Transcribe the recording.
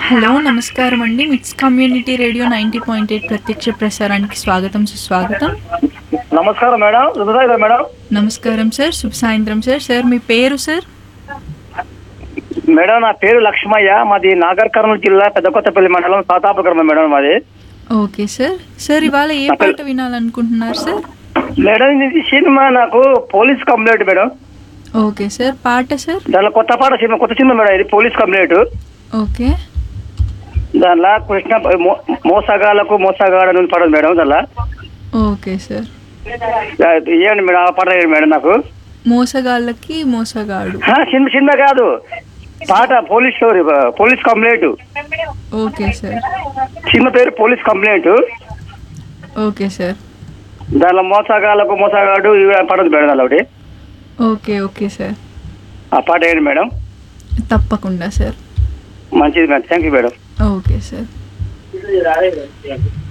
hello నమస్కారం అండి mix community radio ninety point eight ప్రత్యక్ష ప్రసారానికి స్వాగతం సుస్వాగతం నమస్కారం మేడం రుద్రాయుధ మేడం నమస్కారం సార్ శుభ సాయంత్రం సార్ సార్ మీ పేరు సార్ మేడం నా పేరు లక్ష్మయ్య మాది నాగర్ కర్నూలు జిల్లా పెద్దకొత్తపల్లి మండలం సాతాపగ్రమం మేడం మాది ఓకే సార్ సార్ ఇవాళ ఏ పాట వినాలనుకుంటున్నారు సార్ మేడం ఇది సినిమా నాకు police complaint madam okay sir పాట సార్ దానిలో కొత్త పాట సినిమా కొత్త సినిమా మేడం ఇది పోలీస్ కంప్లైంట్ ఓకే దానిలో కృష్ణ మో- మోసగాళ్ళకు మోసగాడ నుండి పడదు మేడం దానిలో ఓకే సార్ ఇవ్వండి మేడం ఆ పాట వేయండి మేడం నాకు మోసగాళ్ళకి మోసగాడు ఆ, సినిమా సినిమా కాదు పాట police story police complaint okay sir cinema పేరు పోలీస్ కంప్లైంట్ ఓకే సార్ దానిలో మోసగాళ్ళకు మోసగాడు ఇవి పడదు మేడం దానిలో ఒకటి ఓకే ఓకే సార్ ఆ పాట వేయండి మేడం తప్పకుండా సార్ మంచిది madam thank you madam okay sir